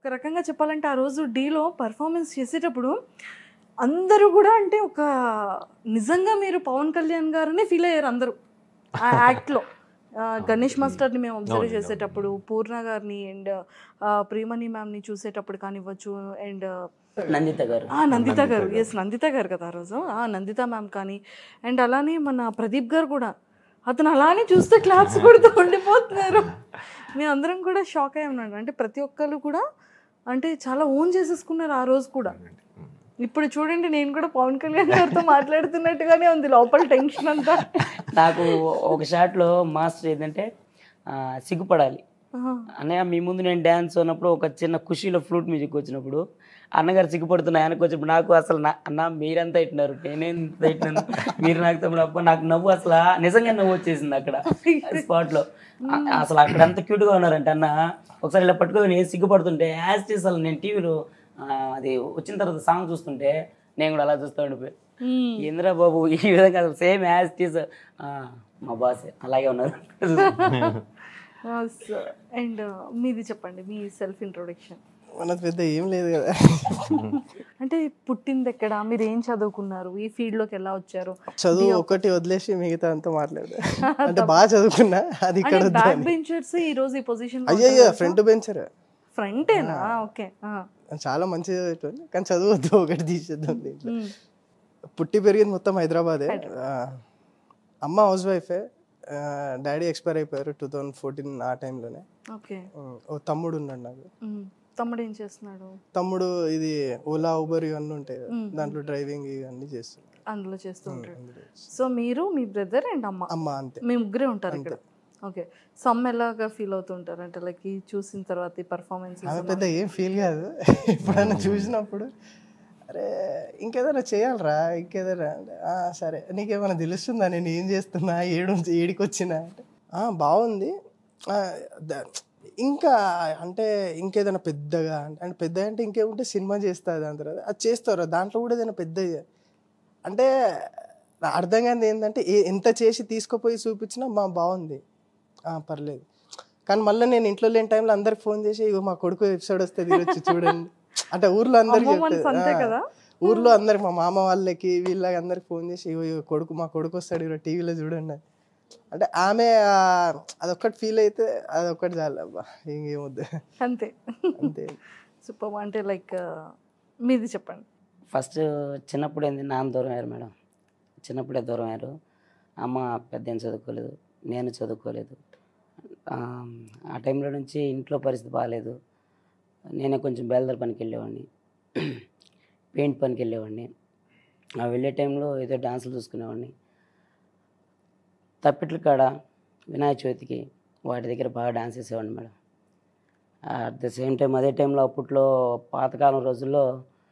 రకంగా చెప్పాలంటే ఆ రోజు డీలో పర్ఫార్మెన్స్ చేసేటప్పుడు అందరూ కూడా అంటే ఒక నిజంగా మీరు పవన్ కళ్యాణ్ గారనే ఫీల్ అయ్యారు అందరూ ఆ యాక్ట్లో గణేష్ మాస్టర్ని మేము అబ్జర్వ్ అవునండి, చేసేటప్పుడు పూర్ణ గారిని అండ్ ప్రియమణి మ్యామ్ని చూసేటప్పుడు కానివ్వచ్చు అండ్ నందిత గారు ఆ నందిత నందిత గారు గారు. ఎస్ నందిత గారు కదా ఆ రోజు ఆ నందిత మ్యామ్ కానీ అండ్ అలానే మన ప్రదీప్ గారు కూడా అతను అలానే చూస్తే క్లాప్స్ కొడుతూ ఉండిపోతున్నారు మేము అందరం కూడా షాక్ అయ్యి ఉన్నాడు అంటే ప్రతి ఒక్కరు కూడా అంటే చాలా ఓన్ చేసేసుకున్నారు ఆ రోజు కూడా ఇప్పుడు చూడండి నేను కూడా పవన్ కళ్యాణ్ గారితో మాట్లాడుతున్నట్టుగానే ఉంది లోపల టెన్షన్ అంతా నాకు ఒక షాట్లో మాస్టర్ ఏంటంటే ఆ, సిగ్గుపడాలి ఆహా. అన్నయ్య మీ ముందు నేను డ్యాన్స్ ఉన్నప్పుడు ఒక చిన్న ఖుషీలో ఫ్లూట్ మ్యూజిక్ వచ్చినప్పుడు అన్నగారు సిగ్గుపడుతున్నా ఆయనకు వచ్చినప్పుడు నాకు అసలు నా అన్న మీరంతా ఇట్టినారు నేనేం ఇట్టినాను మీరు నాకు తమ్ముడు అబ్బా నాకు నవ్వు అసలు నిజంగా నవ్వు వచ్చేసింది అక్కడ స్పాట్లో అసలు అక్కడ ఎంత క్యూట్గా ఉన్నారంటే అన్న ఒకసారి ఇలా పట్టుకొని నేను సిగ్గుపడుతుంటే యాజ్ అసలు నేను టీవీలో అది వచ్చిన తర్వాత సాంగ్ చూస్తుంటే నేను కూడా అలా చూస్తూ ఉండిపోయి మ్మ్. ఇంద్రా బాబు ఈ విధంగా సేమ్ యాజ్ టీస్ మా బాస్ అలాగే ఉన్నారు అండ్ మీది చెప్పండి మీ సెల్ఫ్ ఇంట్రొడక్షన్ మనది పెద్ద ఏం లేదు కదా అంటే పుట్టింది ఎక్కడ మీరు ఏం చదువుకున్నారు ఈ ఫీల్డ్ లోకి ఎలా వచ్చారు చదువు ఒకటి వదిలేసి మిగతా అంతా మాట్లాడదా అంటే బాగా చదువుకున్నా అది ఇక్కడ వద్దు బ్యాక్ అని. బెంచర్స్ ఈ రోజు ఈ పొజిషన్ అయ్యయ్యో ఫ్రంట్ బెంచర్ ఫ్రంటేనా ఓకే చాలా మంచిగా చదువుతాను కానీ చదువద్దు ఒకటి తీసేద్దాం దీంట్లో పుట్టి పెరిగింది మొత్తం హైదరాబాదే ఆ, అమ్మ హౌస్ వైఫే డాడీ ఎక్స్పైర్ అయిపోయారు టూ థౌజండ్ ఫోర్టీన్ ఆ టైంలోనే ఓకే ఓ తమ్ముడు ఉన్నాడు నాకు తమ్ముడు ఏం చేస్తున్నాడు తమ్ముడు ఇది ఓలా ఊబర్ ఇవన్నీ ఉంటాయి కదా, దాంట్లో డ్రైవింగ్ ఇవన్నీ చేస్తున్నాడు అందులో చేస్తూ ఉంటాడు సో మీరు మీ బ్రదర్ అండ్ అమ్మ అమ్మ అంతే మీ ముగ్గురే ఉంటారు ఇక్కడ ఓకే సమ్ ఎలాగా ఫీల్ అవుతుంటారు అంటే లైక్ ఈ చూసిన తర్వాత ఈ పర్ఫార్మెన్స్ ఆమె పెద్ద ఏం ఫీల్ కాదు ఎప్పుడైనా చూసినప్పుడు అరే ఇంకేదైనా చేయాలరా ఇంకేదైనా అంటే, "ఆ, సరే నీకేమైనా తెలుస్తుందా నేను ఏం చేస్తున్నా ఏడు ఏడికి వచ్చినా అంటే "ఆ, బాగుంది ఆ, ద- ఇంకా అంటే ఇంకేదైనా పెద్దగా అంటే అంటే పెద్ద అంటే ఇంకేముంటే సినిమా చేస్తా దాని తర్వాత అది చేస్తారు దాంట్లో కూడా ఏదైనా పెద్ద అంటే నా అర్థం కానిది ఏంటంటే ఏ ఎంత చేసి తీసుకుపోయి చూపించినా మా బాగుంది "ఆ, పర్లేదు కానీ మళ్ళీ నేను ఇంట్లో లేని టైంలో అందరికి ఫోన్ చేసి ఇగో మా కొడుకు ఎపిసోడ్ వస్తే తిరొచ్చి చూడండి అంటే ఊర్లో అందరికి అమ్మ మనసు అంతే కదా? ఊర్లో అందరికి మా మామ వాళ్ళకి వీళ్ళకి అందరికి ఫోన్ చేసి ఇగో ఇగో కొడుకు మా కొడుకు వస్తాడు ఇగో టీవీలో చూడండి అని. అంటే ఆమె ఆ, అదొక్కటి ఫీల్ అయితే అదొక్కటి చాలు అబ్బా ఇంకేమొద్దు అంతే అంతే సూపర్ అంటే లైక్ మీది చెప్పండి ఫస్ట్ చిన్నప్పుడు ఏంది నాన్న దూరం అయ్యారు మేడం చిన్నప్పుడే దూరం అయ్యారు అమ్మ పెద్ద ఏం చదువుకోలేదు నేను చదువుకోలేదు ఆ, ఆ టైంలో నుంచి ఇంట్లో పరిస్థితి బాగాలేదు నేనే కొంచెం బేల్దార్ పనికి వెళ్ళేవాడిని పెయింట్ పనికి వెళ్ళేవాడిని ఆ వెళ్ళే టైంలో ఏదో డాన్సులు చూసుకునేవాడిని తప్పిట్ల కాడ వినాయక చవితికి వాటి దగ్గర బాగా డాన్స్ చేసేవాడిని madam at the same time అదే టైంలో అప్పట్లో పాతకాలం రోజుల్లో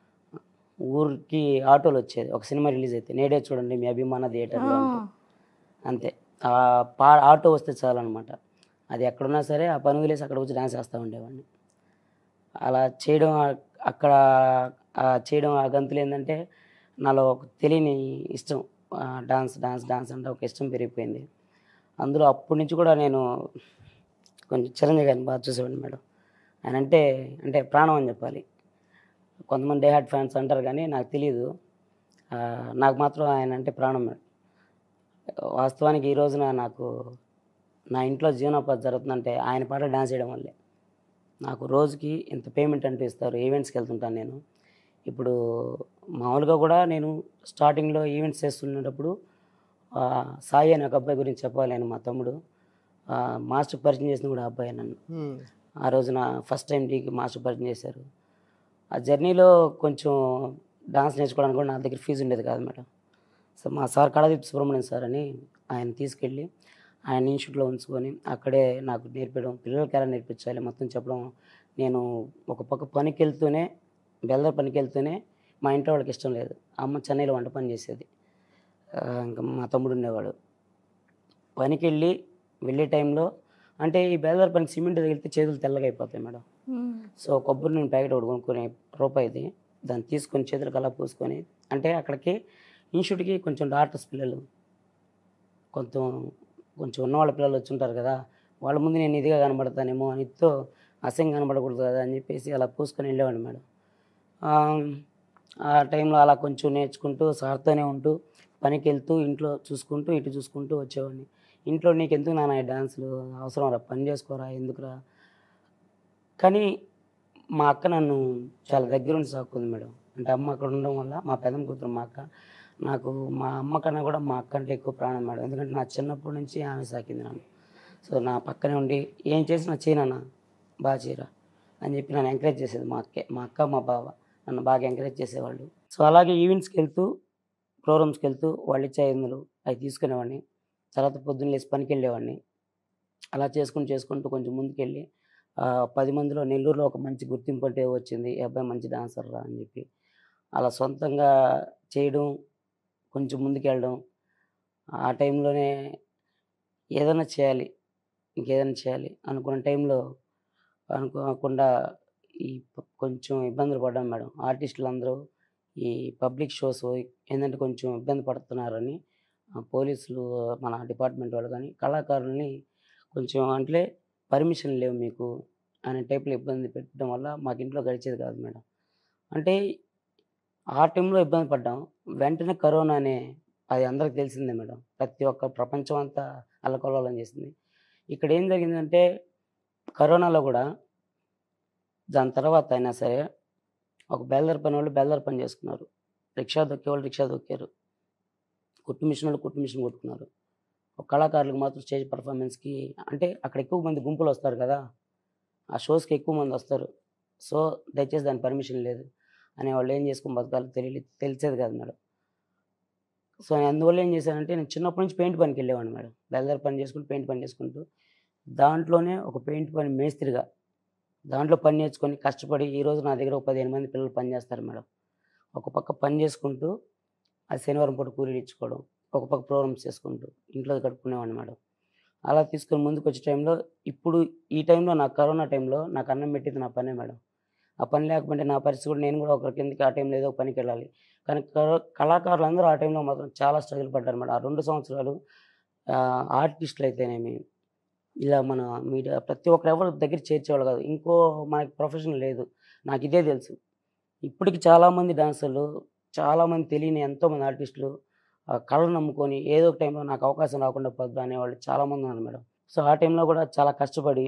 ఊరికి ఆటోలు వచ్చేది ఒక సినిమా రిలీజ్ అయితే నేడే చూడండి మీ అభిమాన థియేటర్లో అంటూ. అంతే ఆ పా ఆటో వస్తే చాలు అనమాట అది ఎక్కడున్నా సరే ఆ పని వదిలేసి అక్కడ వచ్చి డాన్స్ చేస్తూ ఉండేవాడిని అలా చేయడం ఆ- అక్కడ ఆ చేయడం ఆ గంతులు ఏంటంటే నాలో ఒక తెలియని ఇష్టం ఆ డాన్స్ డాన్స్ డాన్స్ అంటే ఒక ఇష్టం పెరిగిపోయింది అందులో అప్పటి నుంచి కూడా నేను కొంచెం చిరంజీవి గారిని బాగా చూసేవాడిని మేడం ఆయన అంటే అంటే ప్రాణం అని చెప్పాలి కొంతమంది డే హార్ట్ ఫ్యాన్స్ అంటారు కానీ నాకు తెలియదు ఆ, నాకు మాత్రం ఆయన అంటే ప్రాణం మేడం వాస్తవానికి ఈ రోజున నాకు నా ఇంట్లో జీవనోపాధి జరుగుతుందంటే ఆయన పాట డాన్స్ చేయడం వల్లే నాకు రోజుకి ఇంత పేమెంట్ అంటూ ఇస్తారు ఈవెంట్స్కి వెళ్తుంటాను నేను ఇప్పుడు మామూలుగా కూడా నేను స్టార్టింగ్లో ఈవెంట్స్ చేస్తున్నప్పుడు ఆ, సాయి అనే ఒక అబ్బాయి గురించి చెప్పాలి ఆయన మా తమ్ముడు ఆ, మాస్టర్ పరిచయం చేసిన కూడా ఆ అబ్బాయి నన్ను హ్మ్. ఆ రోజున ఫస్ట్ టైం డీకి మాస్టర్ పరిచయం చేశారు ఆ జర్నీలో కొంచెం డాన్స్ నేర్చుకోవడానికి కూడా నా దగ్గర ఫీజు ఉండేది కాదు మేడం సో మా సార్ కళాదీప్ సుబ్రహ్మణ్యం సార్ అని ఆయన తీసుకెళ్ళి ఆయన ఇన్స్టిట్యూట్లో ఉంచుకొని అక్కడే నాకు నేర్పడం పిల్లలకి ఎలా నేర్పించాలి మొత్తం చెప్పడం నేను ఒక పక్క పనికి వెళ్తూనే బెల్లర్ పనికి వెళ్తూనే మా ఇంట్లో వాళ్ళకి ఇష్టం లేదు అమ్మ చెన్నైలో వంట పని చేసేది ఆ, ఇంకా మా తమ్ముడు ఉండేవాడు పనికి వెళ్ళి వెళ్ళే టైంలో అంటే ఈ బేదర్ పనికి సిమెంట్ తగిలితే చేతులు తెల్లగా అయిపోతాయి మేడం సో కొబ్బరి నూనె ప్యాకెట్ ఒకటి కొనుక్కొని రూపాయిది దాన్ని తీసుకొని చేతులకు అలా పూసుకొని అంటే అక్కడికి ఇన్స్టిట్యూట్కి కొంచెం డాక్టర్స్ పిల్లలు కొంచెం కొంచెం ఉన్నవాళ్ళ పిల్లలు వచ్చి ఉంటారు కదా వాళ్ళ ముందు నేను ఇదిగా కనబడతానేమో అనితో అసహ్యం కనబడకూడదు కదా అని చెప్పేసి అలా పూసుకొని వెళ్ళేవాడిని మేడం ఆ, ఆ టైంలో అలా కొంచెం నేర్చుకుంటూ సార్తోనే ఉంటూ పనికి వెళ్తూ ఇంట్లో చూసుకుంటూ ఇటు చూసుకుంటూ వచ్చేవాడిని ఇంట్లో నీకు ఎందుకు నాన్న ఈ డాన్సులు అవసరం రా పని చేసుకోరా ఎందుకురా కానీ మా అక్క నన్ను చాలా దగ్గర ఉండి సాకుంది మేడం అంటే అమ్మ అక్కడ ఉండడం వల్ల మా పెదం కూతురు మా అక్క నాకు మా అమ్మ కన్నా కూడా మా అక్క అంటే ఎక్కువ ప్రాణం మేడం ఎందుకంటే నా చిన్నప్పటి నుంచి ఆమె సాకింది నన్ను సో నా పక్కనే ఉండి ఏం చేసినా చేయనన్నా బాగా చేయరా అని చెప్పి నన్ను ఎంకరేజ్ చేసేది మా అక్కే మా అక్క మా బావ నన్ను బాగా ఎంకరేజ్ చేసేవాళ్ళు సో అలాగే ఈవెంట్స్కి వెళ్తూ ప్రోగ్రామ్స్కి వెళ్తూ వాళ్ళు ఇచ్చే ఐదులు అవి తీసుకునేవాడిని తర్వాత పొద్దున్న లేచి పనికి వెళ్ళేవాడిని అలా చేసుకుంటూ చేసుకుంటూ కొంచెం ముందుకెళ్ళి ఆ, పది మందిలో నెల్లూరులో ఒక మంచి గుర్తింపు అంటే వచ్చింది ఈ అబ్బాయి మంచి డాన్సర్ రా అని చెప్పి అలా సొంతంగా చేయడం కొంచెం ముందుకెళ్ళడం ఆ టైంలోనే ఏదైనా చేయాలి ఇంకేదైనా చేయాలి అనుకున్న టైంలో అనుకోకుండా ఈ ప- కొంచెం ఇబ్బందులు పడ్డాం మేడం ఆర్టిస్టులు అందరూ ఈ పబ్లిక్ షోస్ ఏంటంటే కొంచెం ఇబ్బంది పడుతున్నారని ఆ, పోలీసులు మన డిపార్ట్మెంట్ వాళ్ళు కానీ కళాకారుల్ని కొంచెం అంటే పర్మిషన్ లేవు మీకు అనే టైప్లో ఇబ్బంది పెట్టడం వల్ల మాకు ఇంట్లో గడిచేది కాదు మేడం అంటే ఆ టైంలో ఇబ్బంది పడ్డాం వెంటనే కరోనా అనే అది అందరికి తెలిసిందే మేడం ప్రతి ఒక్క ప్రపంచం అంతా అల్లకొల్లోలం చేసింది ఇక్కడ ఏం జరిగిందంటే కరోనాలో కూడా దాని తర్వాత అయినా సరే ఒక బెల్దర్ పని వాళ్ళు బెల్దర్ పని చేసుకున్నారు రిక్షా దొక్కే వాళ్ళు రిక్షా దొక్కారు కుట్టు మిషన్ వాళ్ళు కుట్టు మిషన్ కొట్టుకున్నారు ఒక కళాకారులకు మాత్రం స్టేజ్ పర్ఫార్మెన్స్కి అంటే అక్కడ ఎక్కువ మంది గుంపులు వస్తారు కదా ఆ షోస్కి ఎక్కువ మంది వస్తారు సో దయచేసి దాని పర్మిషన్ లేదు అనే వాళ్ళు ఏం చేసుకుని బతకాలో తెలియ తెలిసేది కాదు మేడం సో నేను అందువల్ల ఏం చేశానంటే నేను చిన్నప్పటి నుంచి పెయింట్ పనికి వెళ్ళేవాడిని మేడం బెల్దర్ పని చేసుకుంటూ పెయింట్ పని చేసుకుంటూ దాంట్లోనే ఒక పెయింట్ పని మేస్త్రిగా దాంట్లో పని నేర్చుకొని కష్టపడి ఈరోజు నా దగ్గర ఒక పదిహేను మంది పిల్లలు పని చేస్తారు మేడం ఒక పక్క పని చేసుకుంటూ అది శనివారం పూట కూలీలు ఇచ్చుకోవడం ఒక పక్క ప్రోగ్రామ్స్ చేసుకుంటూ ఇంట్లో గడుపుకునేవాడిని మేడం అలా తీసుకొని ముందుకు వచ్చే టైంలో ఇప్పుడు ఈ టైంలో నా కరోనా టైంలో నాకు అన్నం పెట్టింది నా పనే మేడం ఆ పని లేకపోతే నా పరిస్థితి కూడా నేను కూడా ఒకరి కిందకి ఆ టైంలో ఏదో ఒక పనికి వెళ్ళాలి కానీ కళ- కళాకారులు అందరూ ఆ టైంలో మాత్రం చాలా స్ట్రగుల్ పడ్డారు మేడం ఆ రెండు సంవత్సరాలు ఆ, ఆర్టిస్టులు అయితేనేమి ఇలా మన మీడియా ప్రతి ఒక్కరు ఎవరు దగ్గర చేర్చేవాళ్ళు కాదు ఇంకో మనకి ప్రొఫెషన్ లేదు నాకు ఇదే తెలుసు ఇప్పటికి చాలామంది డాన్సర్లు చాలామంది తెలియని ఎంతోమంది ఆర్టిస్టులు ఆ కళను నమ్ముకొని ఏదో ఒక టైంలో నాకు అవకాశం రాకుండా పోద్దా అనేవాళ్ళు చాలామంది ఉన్నారు మేడం సో ఆ టైంలో కూడా చాలా కష్టపడి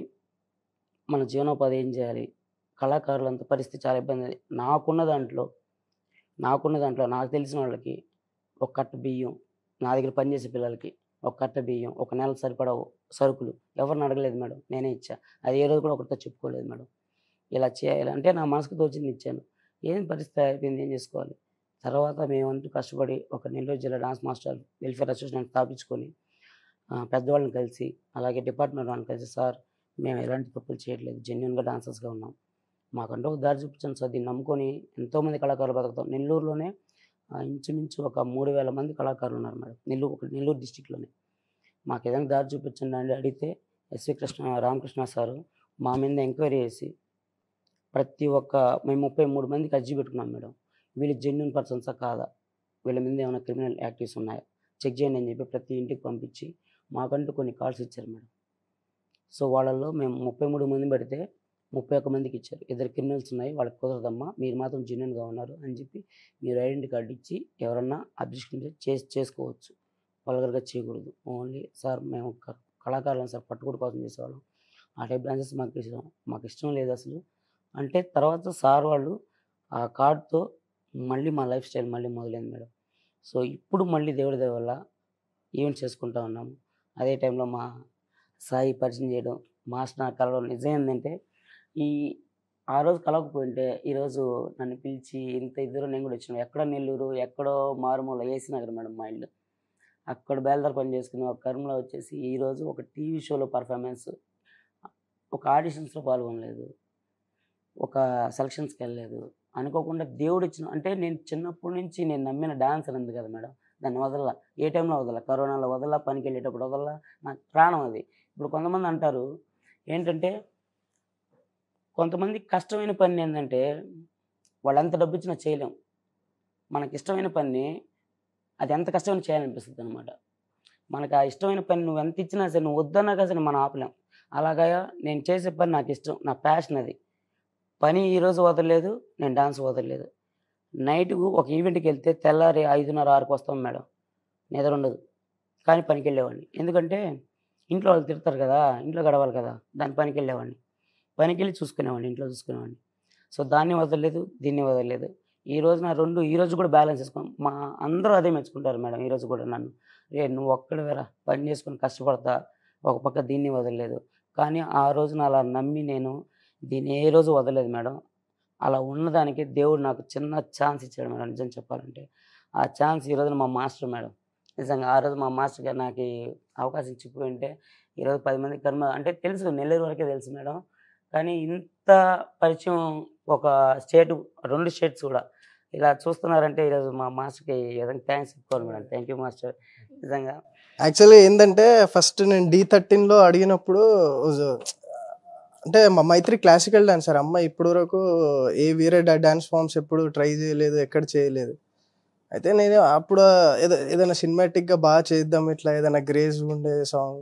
మన జీవనోపాధి ఏం చేయాలి కళాకారులంత పరిస్థితి చాలా ఇబ్బంది ఉంది. నాకున్న దాంట్లో నాకున్న దాంట్లో నాకు తెలిసిన వాళ్ళకి ఒక కట్ట బియ్యం నా దగ్గర పనిచేసే పిల్లలకి ఒక కట్ట బియ్యం ఒక నెల సరిపడా సరుకులు ఎవరిని అడగలేదు మేడం నేనే ఇచ్చా అది ఏ రోజు కూడా ఒకరితో చెప్పుకోలేదు మేడం ఇలా చేయాలి అంటే నా మనసుకు తోచింది ఇచ్చాను ఏం పరిస్థితి అయిపోయింది ఏం చేసుకోవాలి తర్వాత మేమంటూ కష్టపడి ఒక నెల్లూరు జిల్లా డాన్స్ మాస్టర్ వెల్ఫేర్ అసోసియేషన్ స్థాపించుకొని ఆ, పెద్దవాళ్ళని కలిసి అలాగే డిపార్ట్మెంట్ వాళ్ళని కలిసి సార్ మేము ఎలాంటి తప్పులు చేయట్లేదు జెన్యున్గా డాన్సర్స్గా ఉన్నాం మాకంటూ ఒక దారి చూపించాను సార్ దీన్ని నమ్ముకొని ఎంతోమంది కళాకారులు బతుకుతాం నెల్లూరులోనే ఆ, ఇంచుమించు ఒక మూడు వేల మంది కళాకారులు ఉన్నారు మేడం నెల్లూరు ఒక నెల్లూరు డిస్టిక్లోనే మాకు ఏదైనా దారి చూపించండి అని అడిగితే ఎస్వి కృష్ణ రామకృష్ణ సారు మా మీద ఎంక్వైరీ చేసి ప్రతి ఒక్క మేము ముప్పై మూడు మందికి అర్జీ పెట్టుకున్నాం మేడం వీళ్ళు జెన్యున్ పర్సన్సా కాదా వీళ్ళ మీద ఏమైనా క్రిమినల్ యాక్టివ్స్ ఉన్నాయా చెక్ చేయండి అని చెప్పి ప్రతి ఇంటికి పంపించి మాకంటూ కొన్ని కాల్స్ ఇచ్చారు మేడం సో వాళ్ళల్లో మేము ముప్పై మూడు మంది పెడితే ముప్పై ఒక్క మందికి ఇచ్చారు ఇద్దరు క్రిమినల్స్ ఉన్నాయి వాళ్ళకి కుదరదమ్మా మీరు మాత్రం జెన్యున్గా ఉన్నారు అని చెప్పి మీరు ఐడెంటిటీ కార్డు ఇచ్చి ఎవరన్నా అబ్జెక్షన్ చేసి చేసుకోవచ్చు వల్గర్గా చేయకూడదు ఓన్లీ సార్ మేము క- కళాకారులను సార్ పట్టుకోడు కోసం చేసేవాళ్ళం ఆ టైప్ డాన్సెస్ మాకు ఇష్టం మాకు ఇష్టం లేదు అసలు అంటే తర్వాత సార్ వాళ్ళు ఆ కార్డ్తో మళ్ళీ మా లైఫ్ స్టైల్ మళ్ళీ మొదలైంది మేడం సో ఇప్పుడు మళ్ళీ దేవుడి దయ వల్ల ఈవెంట్స్ చేసుకుంటా ఉన్నాము అదే టైంలో మా సాయి పరిచయం చేయడం మాస్టర్ నా కళలో నిజం ఏంటంటే ఈ ఆ రోజు కలవకపోయింటే ఈరోజు నన్ను పిలిచి ఇంత ఇద్దరు నేను కూడా వచ్చినాం ఎక్కడ నెల్లూరు ఎక్కడో మారుమూల ఏసీ నగర్ మేడం మా ఇల్లు అక్కడ బేల్దార్ పని చేసుకుని ఒక కర్మలో వచ్చేసి ఈరోజు ఒక టీవీ షోలో పర్ఫార్మెన్స్ ఒక ఆడిషన్స్లో పాల్గొనలేదు ఒక సెలక్షన్స్కి వెళ్ళలేదు అనుకోకుండా దేవుడు ఇచ్చిన అంటే నేను చిన్నప్పటి నుంచి నేను నమ్మిన డాన్సర్ ఉంది కదా మేడం దాన్ని వదల ఏ టైంలో వదల కరోనాలో వదల పనికి వెళ్ళేటప్పుడు వదల నాకు ప్రాణం అది ఇప్పుడు కొంతమంది అంటారు ఏంటంటే కొంతమంది కష్టమైన పని ఏంటంటే వాళ్ళు ఎంత డబ్బు ఇచ్చినా చేయలేం మనకి ఇష్టమైన పని అది ఎంత కష్టమైన చేయాలనిపిస్తుంది అనమాట మనకు ఆ ఇష్టమైన పని నువ్వు ఎంత ఇచ్చినా సరే నువ్వు వద్దన్నా సరే మనం ఆపలేం అలాగా నేను చేసే పని నాకు ఇష్టం నా ప్యాషన్ అది పని ఈరోజు వదలలేదు నేను డాన్స్ వదలలేదు నైట్కు ఒక ఈవెంట్కి వెళ్తే తెల్లారి ఐదున్నర ఆరుకు వస్తాం మేడం నిద్ర ఉండదు కానీ పనికి వెళ్ళేవాడిని ఎందుకంటే ఇంట్లో వాళ్ళు తిడతారు కదా ఇంట్లో గడవాలి కదా దాని పనికి వెళ్ళేవాడిని పనికి వెళ్ళి చూసుకునేవాడిని ఇంట్లో చూసుకునేవాడిని సో దాన్ని వదలలేదు దీన్ని వదలలేదు ఈ రోజు నా రెండు ఈ రోజు కూడా బ్యాలెన్స్ చేసుకో మా అందరూ అదే మెచ్చుకుంటారు మేడం ఈ రోజు కూడా నన్ను రే నువ్వు ఒక్కడు వేరా పని చేసుకొని కష్టపడతా ఒక పక్క దీన్ని వదలలేదు కానీ ఆ రోజున అలా నమ్మి నేను దీన్ని ఏ రోజు వదలలేదు మేడం అలా ఉన్నదానికి దేవుడు నాకు చిన్న ఛాన్స్ ఇచ్చాడు మేడం నిజం చెప్పాలంటే ఆ ఛాన్స్ ఈ రోజున మా మాస్టర్ మేడం నిజంగా ఆ రోజు మా మాస్టర్ గారు నాకు ఈ అవకాశం ఇచ్చిపోయి ఉంటే ఈరోజు పది మంది కర్మ అంటే తెలుసు నెల్లూరు వరకే తెలుసు మేడం కానీ ఇంత పరిచయం ఒక స్టేట్ రెండు స్టేట్స్ కూడా ఇలా చూస్తున్నారంటే ఈరోజు మా మాస్టర్కి ఏదైనా థ్యాంక్స్ చెప్పుకోవాలి మేడం థ్యాంక్ యూ మాస్టర్ నిజంగా యాక్చువల్లీ ఏంటంటే ఫస్ట్ నేను డి థర్టీన్లో అడిగినప్పుడు ఉజ్- అంటే మా మైత్రి క్లాసికల్ డాన్సర్ అమ్మ ఇప్పటి వరకు ఏ వేరే డాన్స్ ఫామ్స్ ఎప్పుడు ట్రై చేయలేదు ఎక్కడ చేయలేదు అయితే నేను అప్పుడు ఏదో ఏదైనా సినిమాటిక్గా బాగా చేద్దాం ఇట్లా ఏదైనా గ్రేజ్ ఉండే సాంగ్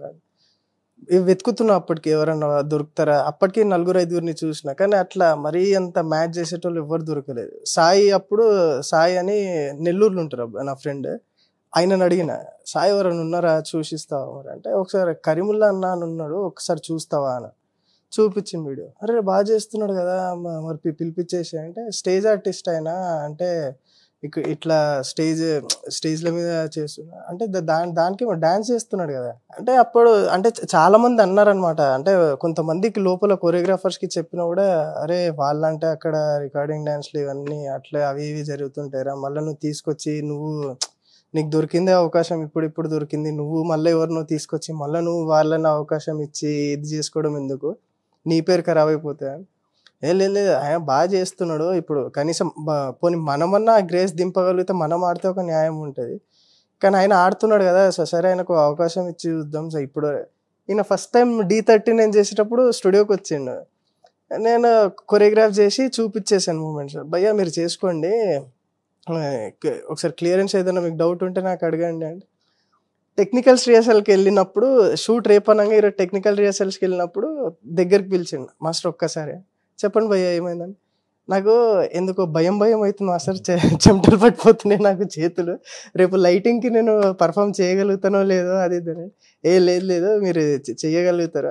ఇవి వెతుకుతున్నా అప్పటికి ఎవరన్నా దొరుకుతారా అప్పటికి నలుగురు ఐదుగురిని చూసిన కానీ అట్లా మరీ అంత మ్యాచ్ చేసేటోళ్ళు ఎవరు దొరకలేదు సాయి అప్పుడు సాయి అని నెల్లూరులో ఉంటారు అబ్బా నా ఫ్రెండ్ ఆయనను అడిగిన సాయి ఎవరైనా ఉన్నారా చూసిస్తావా మరి అంటే ఒకసారి కరీముల్లా అన్న అని ఉన్నాడు ఒకసారి చూస్తావా అని చూపించింది వీడియో అరే బాగా చేస్తున్నాడు కదా మ- మరి పి- పిలిపించేసి అంటే స్టేజ్ ఆర్టిస్ట్ అయినా అంటే ఇక ఇట్లా స్టేజ్ స్టేజ్ల మీద చేస్తున్నా అంటే దా- దాని దానికి డాన్స్ చేస్తున్నాడు కదా అంటే అప్పుడు అంటే చ- చాలా మంది అన్నారనమాట అంటే కొంతమందికి లోపల choreographers కి చెప్పినా కూడా అరే వాళ్ళంటే అక్కడ రికార్డింగ్ డాన్స్లు ఇవన్నీ అట్లా అవి ఇవి జరుగుతుంటాయిరా మళ్ళీ నువ్వు తీసుకొచ్చి నువ్వు నీకు దొరికిందే అవకాశం ఇప్పుడు ఇప్పుడు దొరికింది నువ్వు మళ్ళీ ఎవరినో తీసుకొచ్చి మళ్ళీ నువ్వు వాళ్ళని అవకాశం ఇచ్చి ఇది చేసుకోవడం ఎందుకు నీ పేరు ఖరాబ్ అయిపోతే ఏ లేదు లేదు ఆయన బాగా చేస్తున్నాడు ఇప్పుడు కనీసం బ- పోనీ మనమన్నా గ్రేస్ దింపగలిగితే మనం ఆడితే ఒక న్యాయం ఉంటుంది కానీ ఆయన ఆడుతున్నాడు కదా సో సరే ఆయనకు అవకాశం ఇచ్చి చూద్దాం సో ఇప్పుడు ఈయన ఫస్ట్ టైం డి థర్టీ నేను చేసేటప్పుడు స్టూడియోకి వచ్చిండు నేను కొరియోగ్రాఫ్ చేసి చూపించేసాను మూమెంట్స్ భయ్యా మీరు చేసుకోండి ఆ, క- ఒకసారి క్లియరెన్స్ ఏదైనా మీకు డౌట్ ఉంటే నాకు అడగండి అంటే టెక్నికల్స్ రిహర్సల్కి వెళ్ళినప్పుడు షూట్ రేపనంగా ఈరోజు టెక్నికల్ రిహర్సల్స్కి వెళ్ళినప్పుడు దగ్గరికి పిలిచిండు మాస్టర్ ఒక్కసారి చెప్పండి భయ్య ఏమైందని నాకు ఎందుకో భయం భయం అవుతుంది మాస్టర్ చె- చెమటలు పట్టిపోతున్నాయి నాకు చేతులు రేపు లైటింగ్కి నేను పర్ఫామ్ చేయగలుగుతానో లేదో అది ఇది అని. ఏ లేదు లేదు మీరు చె- చేయగలుగుతారా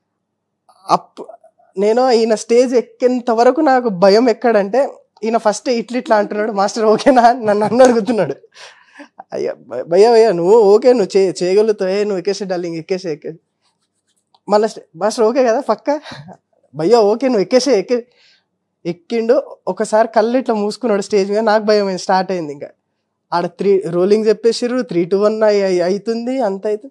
అప్ నేను ఈయన స్టేజ్ ఎక్కేంత వరకు నాకు భయం ఎక్కడంటే ఈయన ఫస్ట్ ఇట్లా ఇట్లా అంటున్నాడు మాస్టర్ ఓకేనా అని నన్ను అన్న అడుగుతున్నాడు అయ్యా భ- భయ్యా భయ్యా నువ్వు ఓకే నువ్వు చే చేయగలుగుతావు ఏ నువ్వు ఎక్కేసే డార్లింగ్ ఎక్కేసే ఎక్కేసి మళ్ళీ మాస్టర్ ఓకే కదా పక్క భయ్యా ఓకే నువ్వు ఎక్కేసే ఎక్కే ఎక్కిండు ఒకసారి కళ్ళు ఇట్లా మూసుకున్నాడు స్టేజ్ మీద నాకు భయం అయింది స్టార్ట్ అయింది ఇంకా ఆడ త్రీ రోలింగ్ చెప్పేసిర్రు త్రీ టు వన్ అవుతుంది అంత అవుతుంది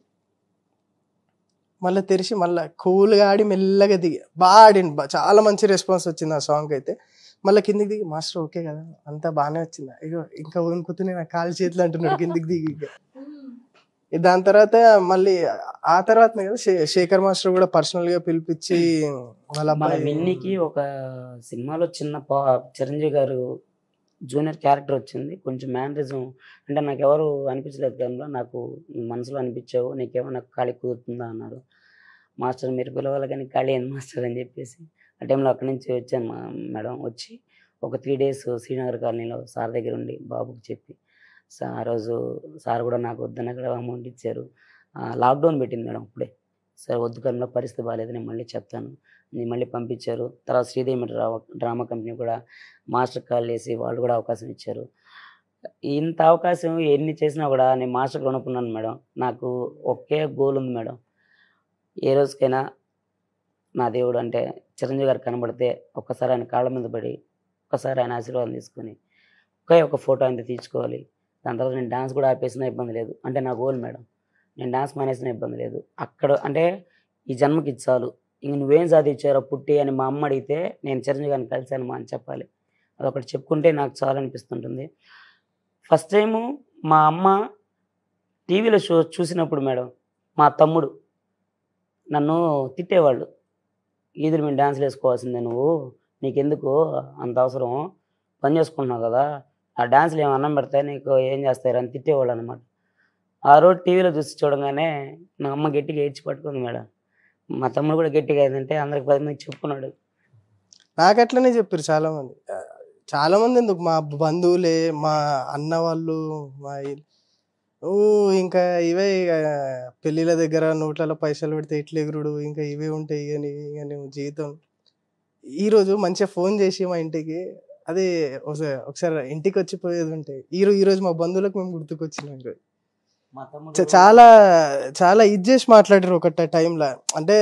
మళ్ళీ తెరిచి మళ్ళీ కూల్గా ఆడి మెల్లగా దిగి బాగా ఆడిండు బా- చాలా మంచి రెస్పాన్స్ వచ్చింది ఆ సాంగ్ అయితే మళ్ళీ కిందికి దిగి మాస్టర్ ఓకే కదా అంతా బాగానే వచ్చింది ఇగో ఇంకా వణుకుతూనే నా కాలు చేతులు అంటున్నాడు కిందికి దిగి ఇక. ఇక దాని తర్వాత మళ్ళీ ఆ తర్వాత కదా శే- శేఖర్ మాస్టర్ కూడా పర్సనల్ గా పిలిపించి వాళ్ళ మన అబ్బాయి విన్నీకి ఒక సినిమాలో చిన్న పా చిరంజీవి గారు జూనియర్ క్యారెక్టర్ వచ్చింది కొంచెం మేనరిజం అంటే నాకు ఎవరు అనిపించలేదు కదా నాకు మనసులో అనిపించావు నీకేమో నాకు ఖాళీ కుదురుతుందా అన్నారు మాస్టర్ మీరు పిలవాలి కానీ ఖాళీ ఏంది మాస్టర్ అని చెప్పేసి ఆ టైంలో అక్కడి నుంచి వచ్చాను మా మేడం వచ్చి ఒక త్రీ డేస్ శ్రీనగర్ కాలనీలో సార్ దగ్గర ఉండి బాబుకి చెప్పి సార్ ఆ రోజు సార్ కూడా నాకు వద్దని అక్కడ అమౌంట్ ఇచ్చారు లాక్డౌన్ పెట్టింది మేడం అప్పుడే సార్ వద్దు కన్నా పరిస్థితి బాగాలేదు నేను మళ్ళీ చెప్తాను నేను మళ్ళీ పంపించారు తర్వాత శ్రీదేవి డ్రామా డ్రామా కంపెనీ కూడా మాస్టర్ కాల్ చేసి వాళ్ళు కూడా అవకాశం ఇచ్చారు ఇంత అవకాశం ఎన్ని చేసినా కూడా నేను మాస్టర్ కొనుక్కున్నాను మేడం నాకు ఒకే గోల్ ఉంది మేడం ఏ రోజుకైనా నా దేవుడు అంటే చిరంజీవి గారు కనబడితే ఒక్కసారి ఆయన కాళ్ళ మీద పడి ఒక్కసారి ఆయన ఆశీర్వాదం తీసుకొని ఒకే ఒక ఫోటో ఆయన తీర్చుకోవాలి దాని తర్వాత నేను డాన్స్ కూడా ఆపేసినా ఇబ్బంది లేదు అంటే నా గోల్ మేడం నేను డాన్స్ మానేసిన ఇబ్బంది లేదు అక్కడ అంటే ఈ జన్మకి ఇది చాలు ఇంక నువ్వేం సాధించారో పుట్టి అని మా అమ్మ అడిగితే నేను చిరంజీవి గారిని కలిశాను మా అని చెప్పాలి అదొకటి చెప్పుకుంటే నాకు చాలా అనిపిస్తుంటుంది ఫస్ట్ టైము మా అమ్మ టీవీలో షో చూసినప్పుడు మేడం మా తమ్ముడు నన్ను తిట్టేవాళ్ళు ఈదురు మేము డ్యాన్స్లు వేసుకోవాల్సిందే నువ్వు నీకెందుకు అంత అవసరం పని చేసుకుంటున్నావు కదా ఆ డ్యాన్స్లు ఏమి అన్నం పెడతాయి నీకు ఏం చేస్తారు అని తిట్టేవాళ్ళు అనమాట ఆ రోజు టీవీలో చూసి చూడగానే నా అమ్మ గట్టిగా ఏడ్చి పట్టుకుంది మేడం మా తమ్ముడు కూడా గట్టిగా ఏంటంటే అందరికి పది మంది చెప్పుకున్నాడు నాకు అట్లనే చెప్పారు చాలా మంది ఆ, చాలా మంది ఎందుకు మా బంధువులే మా అన్న వాళ్ళు మా ఇ- నువ్వు ఇంకా ఇవే ఇక పెళ్ళిళ్ళ దగ్గర నోట్లలో పైసలు పెడితే ఇట్లా ఎగురుడు ఇంకా ఇవే ఉంటాయి ఇక నీ ఇక నువ్వు జీవితం ఈరోజు మంచిగా ఫోన్ చేసి మా ఇంటికి అదే ఒకసారి ఒకసారి ఇంటికి వచ్చి పోయేది ఉంటాయి ఈరోజు ఈరోజు మా బంధువులకు మేము గుర్తుకొచ్చినాం ఈరోజు మా తమ్ముడు చ- చాలా చాలా ఇది చేసి మాట్లాడారు ఒక టైంలో అంటే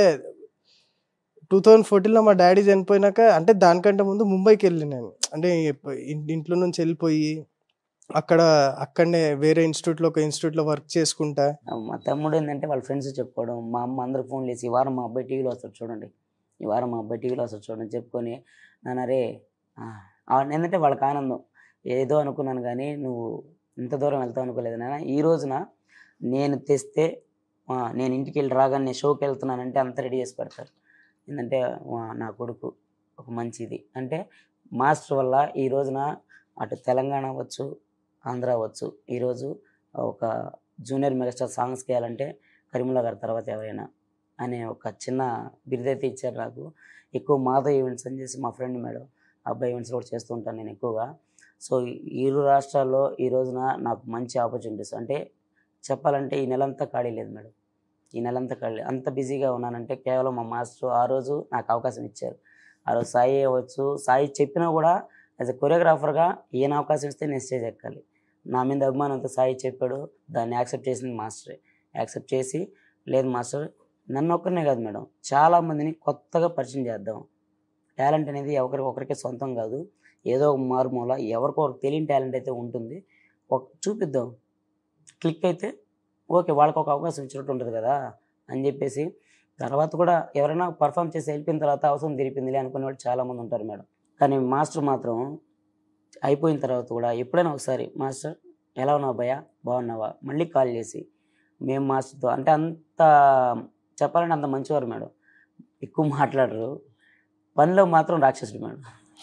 టూ థౌజండ్ ఫోర్టీన్లో మా డాడీ చనిపోయినాక అంటే దానికంటే ముందు ముంబైకి వెళ్ళి నేను అంటే ఇన్- ఇంట్లో నుంచి వెళ్ళిపోయి అక్కడ అక్కడనే వేరే ఇన్స్టిట్యూట్లో ఒక ఇన్స్టిట్యూట్లో వర్క్ చేసుకుంటా మా తమ్ముడు ఏంటంటే వాళ్ళ ఫ్రెండ్స్ చెప్పుకోవడం మా అమ్మ అందరూ ఫోన్ చేసి ఈ వారం మా అబ్బాయి టీవీలో వస్తాడు చూడండి ఈ వారం మా అబ్బాయి టీవీలో వస్తాడు చూడండి చెప్పుకొని నాన్న రే ఆ, ఆ- ఏంటంటే వాళ్ళకి ఆనందం ఏదో అనుకున్నాను కానీ నువ్వు ఇంత దూరం వెళ్తావు అనుకోలేదు నాన్న ఈ రోజున నేను తెస్తే ఆ, నేను ఇంటికి వెళ్ళి రాగానే నేను షోకి వెళ్తున్నానంటే అంత రెడీ చేసి పెడతారు ఏంటంటే ఆ, నా కొడుకు ఒక మంచిది అంటే మాస్టర్ వల్ల ఈ రోజున అటు తెలంగాణ అవ్వచ్చు ఆంధ్ర అవ్వచ్చు ఈరోజు ఒక జూనియర్ మెగాస్టార్ సాంగ్స్ చేయాలంటే కరీముల్లా గారి తర్వాత ఎవరైనా అనే ఒక చిన్న బిరుదైతే ఇచ్చారు నాకు ఎక్కువ మాధవ్ ఈవెంట్స్ అని చేసి మా ఫ్రెండ్ మేడం అబ్బాయి ఈవెంట్స్ కూడా చేస్తూ ఉంటాను నేను ఎక్కువగా సో ఈ ఇరు రాష్ట్రాల్లో ఈ రోజున నాకు మంచి ఆపర్చునిటీస్ అంటే చెప్పాలంటే ఈ నెలంతా ఖాళీ లేదు మేడం ఈ నెలంతా ఖాళీ అంత బిజీగా ఉన్నానంటే కేవలం మా మాస్టర్ ఆ రోజు నాకు అవకాశం ఇచ్చారు ఆ రోజు సాయి అవ్వచ్చు సాయి చెప్పినా కూడా యాజ్ ఎ కొరియోగ్రాఫర్గా ఈయన అవకాశం ఇస్తే నేను స్టేజ్ ఎక్కాలి నా మీద అభిమానంతో సాయి చెప్పాడు దాన్ని యాక్సెప్ట్ చేసింది మాస్టరే యాక్సెప్ట్ చేసి లేదు మాస్టర్ నన్ను ఒక్కరినే కాదు మేడం చాలా మందిని కొత్తగా పరిచయం చేద్దాం టాలెంట్ అనేది ఎవరికి ఒకరికే సొంతం కాదు ఏదో ఒక మారుమూల ఎవరికో ఒకరికి తెలియని టాలెంట్ అయితే ఉంటుంది ఒక చూపిద్దాం క్లిక్ అయితే ఓకే వాళ్ళకి ఒక అవకాశం ఇచ్చినట్టు ఉంటుంది కదా అని చెప్పేసి తర్వాత కూడా ఎవరైనా పర్ఫామ్ చేసి వెళ్ళిపోయిన తర్వాత అవసరం తీరిపోయిందిలే అనుకునే వాళ్ళు చాలామంది ఉంటారు మేడం కానీ మాస్టర్ మాత్రం అయిపోయిన తర్వాత కూడా ఎప్పుడైనా ఒకసారి మాస్టర్ ఎలా ఉన్నావు భయ్యా బాగున్నావా మళ్ళీ కాల్ చేసి మేము మాస్టర్తో అంటే అంత చెప్పాలంటే అంత మంచివారు మేడం ఎక్కువ మాట్లాడరు పనిలో మాత్రం రాక్షసుడు మేడం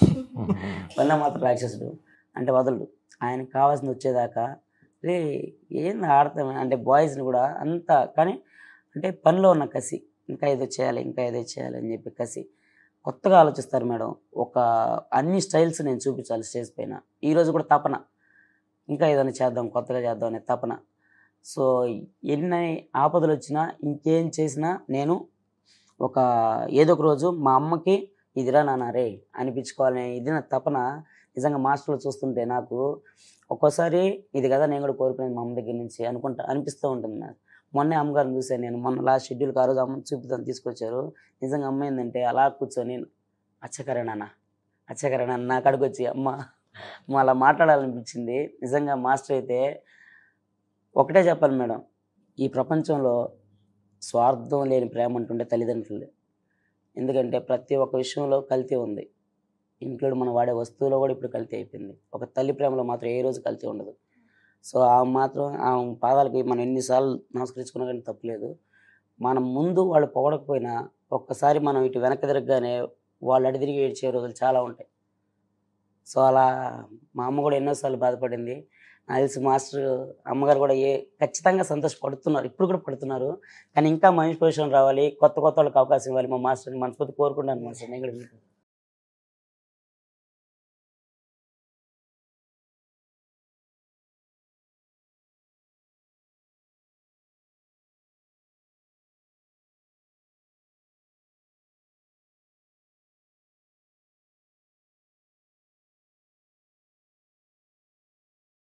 పనిలో మాత్రం రాక్షసుడు అంటే వదలడు ఆయనకు కావాల్సింది వచ్చేదాకా రే ఏం ఆడతాం అంటే బాయ్స్ని కూడా అంత కానీ అంటే పనిలో ఉన్న కసి ఇంకా ఏదో చేయాలి ఇంకా ఏదో చేయాలి అని చెప్పి కసి కొత్తగా ఆలోచిస్తారు మేడం ఒక అన్ని స్టైల్స్ నేను చూపించాలి స్టేజ్ పైన ఈరోజు కూడా తపన ఇంకా ఏదైనా చేద్దాం కొత్తగా చేద్దాం అనే తపన సో ఎన్ని ఆపదలు వచ్చినా ఇంకేం చేసినా నేను ఒక ఏదో ఒక రోజు మా అమ్మకి ఇదిరా నాన్న రే అనిపించుకోవాలనే ఇది నా తపన నిజంగా మాస్టర్లు చూస్తుంటే నాకు ఒక్కోసారి ఇది కదా నేను కూడా కోరుకునేది మా అమ్మ దగ్గర నుంచి అనుకుంటా అనిపిస్తూ ఉంటుంది నాకు మొన్నే అమ్మగారిని చూశాను నేను మొన్న లాస్ట్ షెడ్యూల్కి ఆ రోజు అమ్మని చూపిద్దాం తీసుకొచ్చారు నిజంగా అమ్మ ఏంటంటే అలా కూర్చొని అచ్చకరే నాన్న అచ్చకరే నాన్న నా కాడికి వచ్చి అమ్మ అమ్మ అలా మాట్లాడాలనిపించింది నిజంగా మాస్టర్ అయితే ఒకటే చెప్పాలి మేడం ఈ ప్రపంచంలో స్వార్థం లేని ప్రేమ అంటుండే తల్లిదండ్రులే ఎందుకంటే ప్రతి ఒక్క విషయంలో కల్తీ ఉంది ఇంక్లూడ్ మనం వాడే వస్తువులో కూడా ఇప్పుడు కల్తీ అయిపోయింది ఒక తల్లి ప్రేమలో మాత్రం ఏ రోజు కల్తీ ఉండదు సో ఆ మాత్రం ఆ పాదాలకి మనం ఎన్నిసార్లు నమస్కరించుకున్నా కానీ తప్పులేదు మనం ముందు వాళ్ళు పొగడకపోయినా ఒక్కసారి మనం ఇటు వెనక్కి తిరగగానే వాళ్ళు అడి తిరిగి ఏడ్చే రోజులు చాలా ఉంటాయి సో అలా మా అమ్మ కూడా ఎన్నోసార్లు బాధపడింది నాకు తెలిసి మాస్టర్ అమ్మగారు కూడా ఏ ఖచ్చితంగా సంతోషపడుతున్నారు ఇప్పుడు కూడా పడుతున్నారు కానీ ఇంకా మంచి పొజిషన్ రావాలి కొత్త కొత్త వాళ్ళకి అవకాశం ఇవ్వాలి మా మాస్టర్ని మనస్ఫూర్తి కోరుకుంటాను మాస్టర్ నేను కూడా మీకు